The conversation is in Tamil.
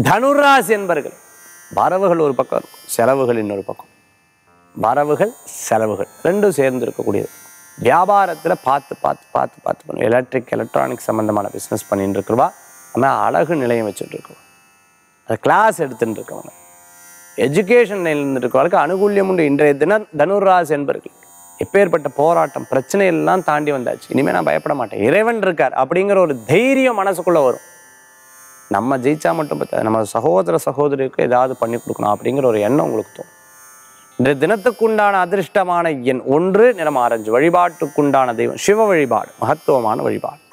தனுராசி என்பர்கள் வரவுகள் ஒரு பக்கம் இருக்கும் செலவுகள் இன்னொரு பக்கம் வரவுகள் செலவுகள் ரெண்டும் சேர்ந்து இருக்கக்கூடியது வியாபாரத்தில் பார்த்து பார்த்து பார்த்து பார்த்து பண்ணும் எலக்ட்ரிக் எலக்ட்ரானிக் சம்மந்தமான பிஸ்னஸ் பண்ணிட்டு இருக்கிறவா ஆனால் அழகு நிலையம் வச்சுட்டு இருக்கவா அது கிளாஸ் எடுத்துட்டு இருக்கவங்க எஜுகேஷன் நிலையில் இருக்கவர்களுக்கு அனுகூல்யம் உண்டு இன்றைய தினம் தனுராசி என்பர்கள் எப்பேற்பட்ட போராட்டம் பிரச்சனை எல்லாம் தாண்டி வந்தாச்சு இனிமேல் நான் பயப்பட மாட்டேன் இறைவன் இருக்கார் அப்படிங்கிற ஒரு தைரியம் மனசுக்குள்ள வரும் நம்ம ஜெயிச்சா மட்டும் பத்தாது நம்ம சகோதர சகோதரிக்கு ஏதாவது பண்ணி கொடுக்கணும் அப்படிங்கிற ஒரு எண்ணம் உங்களுக்கு தோணும் இந்த தினத்துக்குண்டான அதிர்ஷ்டமான எண் ஒன்று நிறம் ஆரஞ்சு வழிபாட்டுக்குண்டான தெய்வம் சிவ வழிபாடு மகத்துவமான வழிபாடு